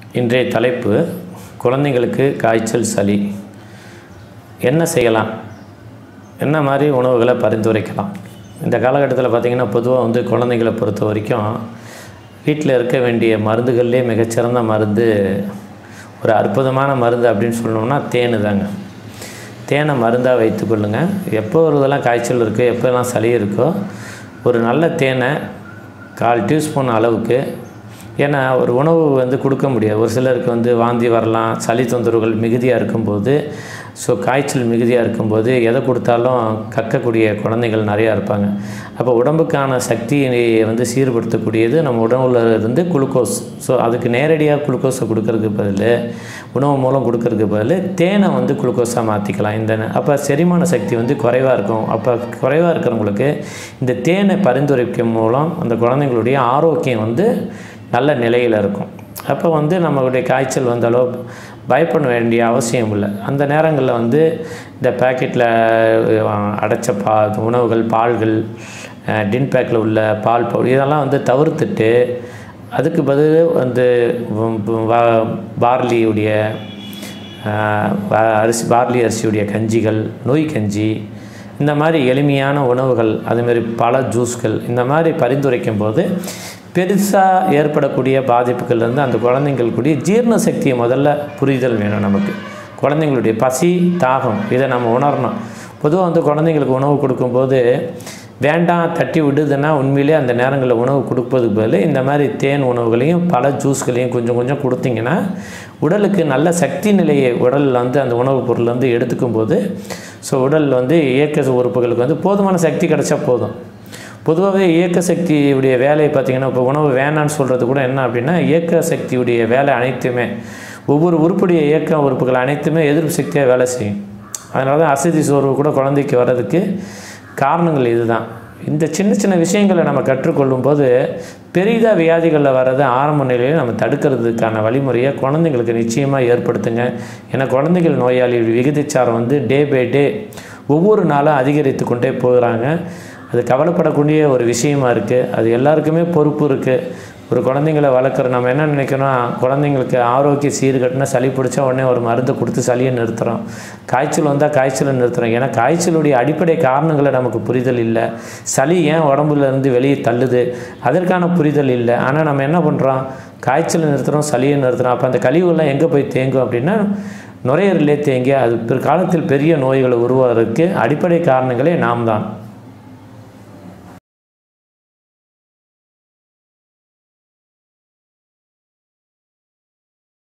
இன்றைய தலைப்பு குழந்தைங்களுக்கு காய்ச்சல் சளி என்ன செய்யலாம் என்ன மாதிரி உணவுகளை பரிந்துரைக்கலாம் இந்த காலகட்டத்தில் பார்த்திங்கன்னா பொதுவாக வந்து குழந்தைகளை பொறுத்த வரைக்கும் வீட்டில் இருக்க வேண்டிய மருந்துகள்லேயே மிகச்சிறந்த மருந்து ஒரு அற்புதமான மருந்து அப்படின்னு சொல்லணும்னா தேன் தாங்க தேனை மருந்தாக வைத்துக்கொள்ளுங்கள் எப்போ ஒரு இதெல்லாம் காய்ச்சல் இருக்குது எப்போல்லாம் சளி இருக்கோ ஒரு நல்ல தேனை கால் டீஸ்பூன் அளவுக்கு ஏன்னா ஒரு உணவு வந்து கொடுக்க முடியாது ஒரு சிலருக்கு வந்து வாந்தி வரலாம் சளி தொந்தரவுகள் மிகுதியாக இருக்கும்போது ஸோ காய்ச்சல் மிகுதியாக இருக்கும்போது எதை கொடுத்தாலும் கக்கக்கூடிய குழந்தைகள் நிறையா இருப்பாங்க அப்போ உடம்புக்கான சக்தியை வந்து சீர்படுத்தக்கூடியது நம்ம உடம்புல இருந்து குளுக்கோஸ் ஸோ அதுக்கு நேரடியாக குளுக்கோஸை கொடுக்கறதுக்கு பதில் உணவு மூலம் கொடுக்கறதுக்கு பதில் தேனை வந்து குளுக்கோஸாக மாற்றிக்கலாம் இந்த அப்போ செரிமான சக்தி வந்து குறைவாக இருக்கும் அப்போ குறைவாக இருக்கிறவங்களுக்கு இந்த தேனை பரிந்துரைக்கும் மூலம் அந்த குழந்தைங்களுடைய ஆரோக்கியம் வந்து நல்ல நிலையில் இருக்கும் அப்போ வந்து நம்மளுடைய காய்ச்சல் வந்தாலோ பயப்பட வேண்டிய அவசியம் இல்லை அந்த நேரங்களில் வந்து இந்த பேக்கெட்டில் அடைச்ச பா உணவுகள் பால்கள் டின் பேக்கில் உள்ள பால் பவுடர் இதெல்லாம் வந்து தவிர்த்துட்டு அதுக்கு பதில் வந்து பார்லியுடைய அரிசி பார்லி அரிசியுடைய கஞ்சிகள் நோய் கஞ்சி இந்த மாதிரி எளிமையான உணவுகள் அதுமாரி பல ஜூஸ்கள் இந்த மாதிரி பரிந்துரைக்கும் போது பெருசாக ஏற்படக்கூடிய பாதிப்புகள்லேருந்து அந்த குழந்தைங்களுக்குடைய ஜீரண சக்தியை முதல்ல புரிதல் வேணும் நமக்கு குழந்தைங்களுடைய பசி தாகம் இதை நம்ம உணரணும் பொதுவாக வந்து குழந்தைங்களுக்கு உணவு கொடுக்கும்போது வேண்டாம் தட்டி விடுதுன்னா உண்மையிலே அந்த நேரங்களில் உணவு கொடுப்பதுக்கு பதில் இந்த மாதிரி தேன் உணவுகளையும் பல ஜூஸ்களையும் கொஞ்சம் கொஞ்சம் கொடுத்தீங்கன்னா உடலுக்கு நல்ல சக்தி நிலையை உடலில் வந்து அந்த உணவுப் பொருள் வந்து எடுத்துக்கும் போது ஸோ உடல் வந்து இயக்க உறுப்புகளுக்கு வந்து போதுமான சக்தி கிடச்சா போதும் பொதுவாகவே இயக்க சக்தியுடைய வேலையை பார்த்திங்கன்னா இப்போ உணவு வேணான்னு சொல்கிறது கூட என்ன அப்படின்னா இயக்க சக்தியுடைய வேலை அனைத்துமே ஒவ்வொரு உறுப்புடைய இயக்க உறுப்புகள் அனைத்துமே எதிர்ப்பு சக்தியாக வேலை செய்யும் அதனால தான் அசதி சோர்வு கூட குழந்தைக்கு வர்றதுக்கு காரணங்கள் இதுதான் இந்த சின்ன சின்ன விஷயங்களை நம்ம கற்றுக்கொள்ளும் போது பெரிதாக வியாதிகளில் வர்றது ஆரம்ப நிலையில் நம்ம தடுக்கிறதுக்கான வழிமுறையை குழந்தைங்களுக்கு நிச்சயமாக ஏற்படுத்துங்க ஏன்னா குழந்தைகள் நோயாளி விகிதச்சாரம் வந்து டே பை டே ஒவ்வொரு நாளும் அதிகரித்து கொண்டே போகிறாங்க அது கவலைப்படக்கூடிய ஒரு விஷயமா இருக்குது அது எல்லாருக்குமே பொறுப்பு இருக்குது ஒரு குழந்தைங்கள வளர்க்குற நம்ம என்ன நினைக்கிறோம் குழந்தைங்களுக்கு ஆரோக்கிய சீர்கட்டினா சளி பிடிச்சா உடனே ஒரு மருந்து கொடுத்து சளியை நிறுத்துகிறோம் காய்ச்சல் வந்தால் காய்ச்சலை நிறுத்துகிறோம் ஏன்னா காய்ச்சலுடைய அடிப்படை காரணங்களை நமக்கு புரிதல் இல்லை சளி ஏன் உடம்புலேருந்து வெளியே தள்ளுது அதற்கான புரிதல் இல்லை ஆனால் நம்ம என்ன பண்ணுறோம் காய்ச்சலை நிறுத்துகிறோம் சளியை நிறுத்துகிறோம் அப்போ அந்த கழிவுகள்லாம் எங்கே போய் தேங்கும் அப்படின்னா நுரையீரலே தேங்கி அது பிற்காலத்தில் பெரிய நோய்களை உருவாகிறதுக்கு அடிப்படை காரணங்களே நாம் தான்